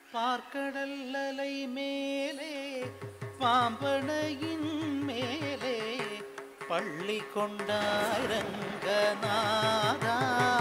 பார்க்கடல் அலை மேலே பாம்பனையின் மேலே பள்ளி கொண்டாரங்கநாதா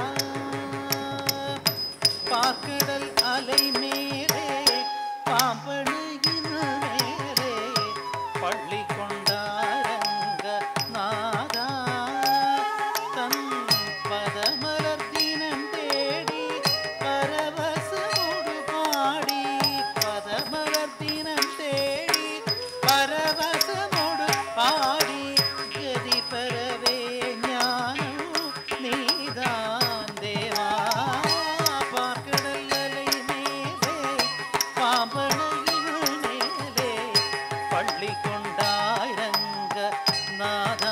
பார்க்கடல் அலை மேலே பாம்பனையின் மேலே பள்ளி கொண்டாரங்க நாதா தன் பதமலர் தினம் தேடி பரவசமோடு பாடி பதமலர் தினம் தேடி பரவசமோடு பாடி கதி பெறவே ஞானம் நீதான் தேவா பார்க்கடல் அலை மேலே பாம்பனையின் மேலே பள்ளி கொண்டாயிரங்க நாதா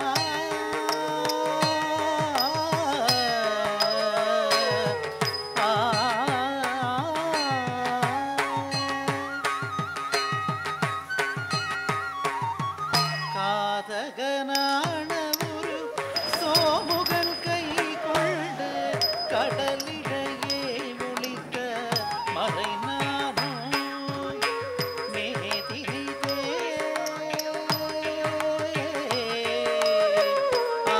காதகனான ஒரு சோமுகன் கை கொண்டு கடலிடையே ஒளித்த மறைநாதம் மேதிரிதே ஆ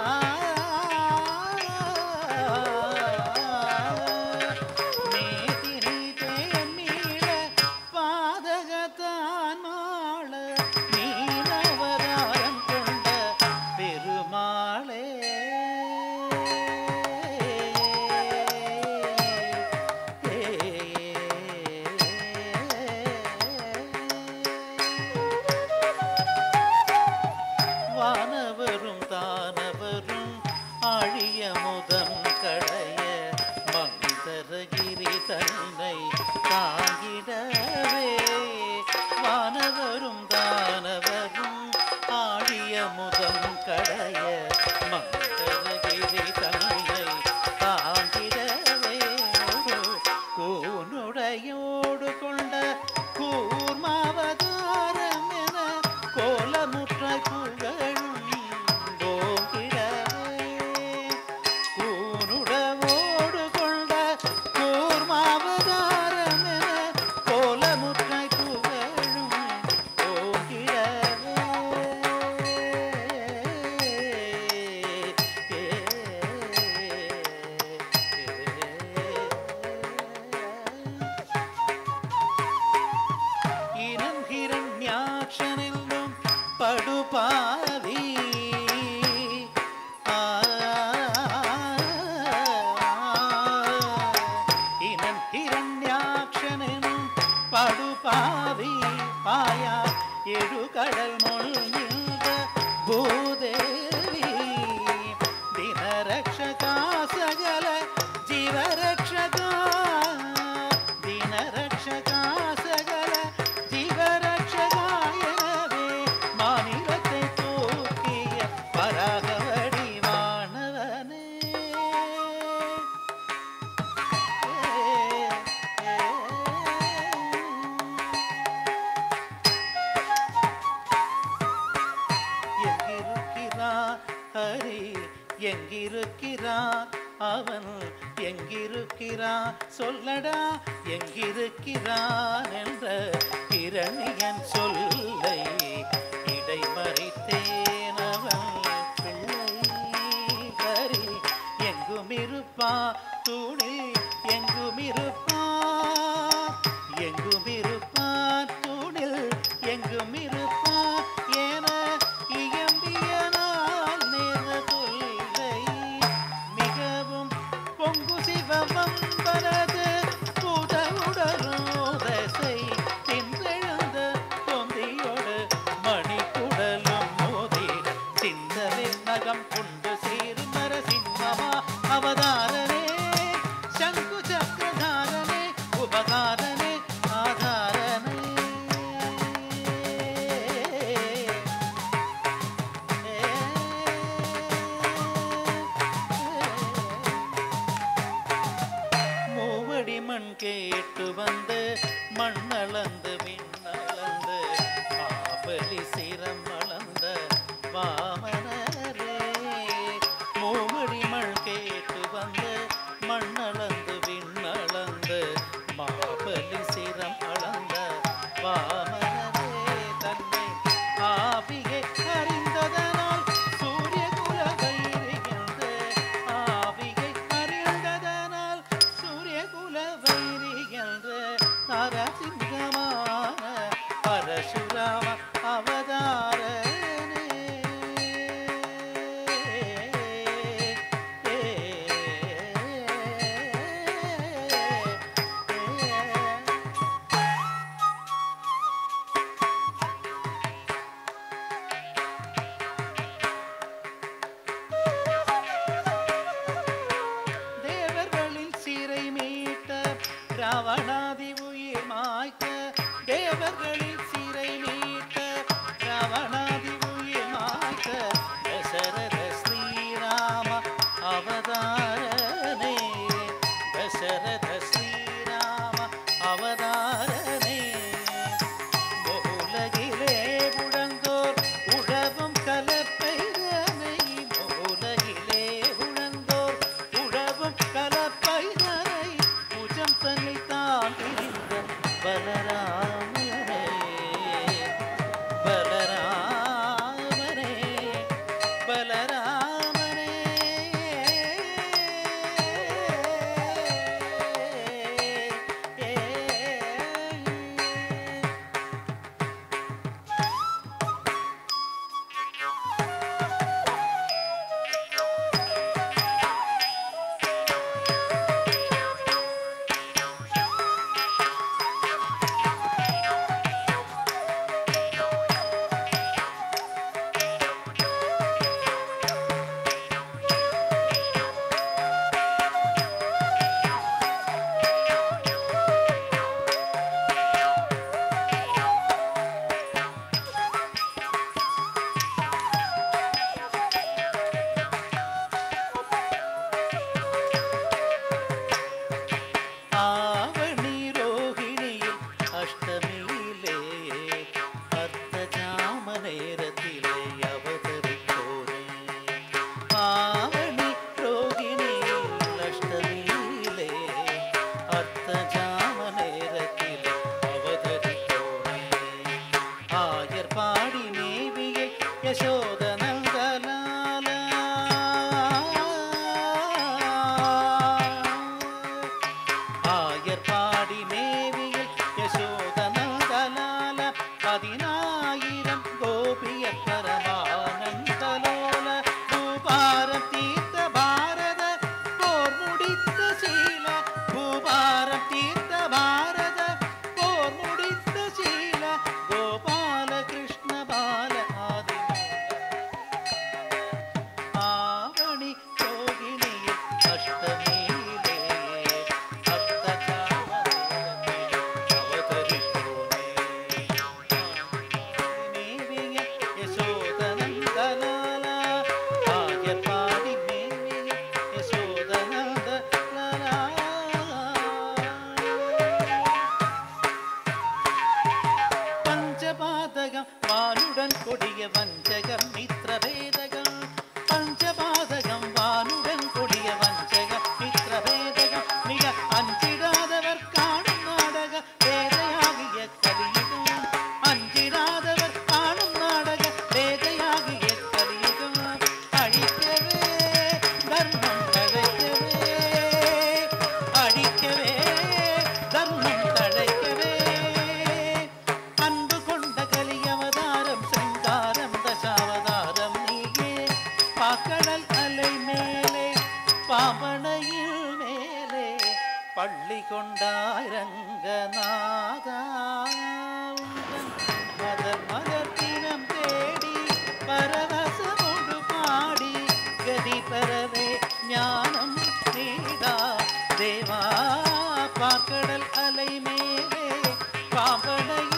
மேதிரிதே மீள பாதகத்தான் மாள மீனவதாரம் கொண்ட பெருமாளே வானவரும் தானவரும் ஆழிய முதம் கடைய மந்தரகிரி தன்னை தாங்கிடவே வானவரும் தானவரும் ஆழிய முதம் கடைய மந்தரகிரி தன்னை தாங்கிடவே கூனுடையோடு கொண்ட கூர்மாவதாரம் என கோலமுற்றாய் புகழும் போகிடவே கூனுடவோடு கொண்ட கூர்மாவதாரம் என கோலமுற்றாய் புகழும் போகிடவே இனம் ஹிரண்யாட்சனெல்லும் படுபாவி ஆ, இனம் ஹிரண்யாட்சனெனும் படுபாவி பாயா எழுகடல் மொழிந்த பூதேவி தினரக்ஷகா சகல ஜீவரக்ஷகா தினரக்ஷகா சகல ஜீவரக்ஷகா எனவே மாநிலத்தை தூக்கிய பராகவடி வானவனே எங்கிருக்கிறான் ஹரி எங்கிருக்கிறான் அவன் எங்கிருக்கிறான் சொல்லடா எங்கிருக்கிறான் என்ற இரணியன் சொல்லை இடைமறித்தேன் அவன் பிள்ளை ஹரி எங்கும் இருப்பான் தூணில் எங்கும் இருப்பான் எங்கும் இருப்பான் தூணில் எங்கும் இருப்பான் என இயம்பிய நாள் நேர தொல்லை மிகவும் பொங்கு சிவமம் பரது புதவுடரோதசை தின்றெழுந்த பொந்தியோடு மணிக்குடலும் மோதிர சிந்தனை நகம் கொண்டு சீர்மர சிம்மமா அவதாரனே சங்கு சக்கரதாரனே உபகாரனே ஆதாரனே மூவடி மண் கேட்டு வந்து மண்ணளந்து விண்ணளந்து பாபலி சிரம் அளந்த வாமனரே மூவடி மண் கேட்டு வந்து மண்ணளந்து விண்ணளந்து மாபலி நரசிங்கமான பரசுராம அவதாரனே தேவர்களின் சிறை மீட்ட ராவணாதி உயிர் மாய்க்க தேவர்களின் சிறை மீட்ட ராவணாதி உயிர் மாய்க்க தசரத ஸ்ரீராம அவதாரனே தசரத ஸ்ரீராம அவதாரனே உலகிலே உழந்தோர் உழவும் கலப்பைதனை உலகிலே உழந்தோர் உழவும் கலப்பைதனை புஜம் தன்னை தான் பிரிந்த பலராமனே பலராமனே பலராமனே ஆவணி ரோகிணியில் அஷ்டமியிலே அர்த்த ஜாம நேரத்திலே அவதரித்தோனே ஆவணி ரோகிணியில் அஷ்டமியிலே அர்த்த ஜாம நேரத்திலே அவதரித்தோனே ஆயர் பாடி மேவியை யசோத ஆயர் பாடி மேவியில் யசோதனந்தலால பதினாயிரம் கோபிய பரமானந்தலோல பூபாரம் தீர்த்த பாரத போர் முடித்த சீல பூபாரம் தீர்த்த பாரத போர் முடித்த சீல கோபால கிருஷ்ண பால ஆதி ஆவணி யோகினியில் அஷ்டமியிலே அர்த்தகாமரேரத்திலே அவதரித்தோனே. மேவிய யசோதனந்தலாலா, ஆயர்பாடி மேவிய யசோதனந்தலாலா. பஞ்சபாதகம் வானுடன் கொடிய வஞ்சகம் மித்ரபேதகம் பஞ்சபாதகம் வானுடன் கொடிய வஞ்சகம் மித்ரபேதகம் மிக அஞ்சிடாதவர் காணும் நாடக வேதையாகிய கலியுகம் அஞ்சிடாதவர் காணும் நாடக வேதையாகிய கலியுகம் அழிக்கவே தர்மம் தழைக்கவே அழிக்கவே தர்மம் தழைக்கவே அன்பு கொண்ட கலியவதாரம் சிங்காரம் தசாவதாரம் நீயே பாக்கடல் அலை மேலே பாவனையில் மேலே பள்ளி கொண்டாய் ரங்கநாதா உந்தன் மதர் மலர் தினம் தேடி பரவசமோடு பாடி கதி பெறவே ஞானம் நீடா தேவா பாக்கடல் அலை மேலே பாவனையில்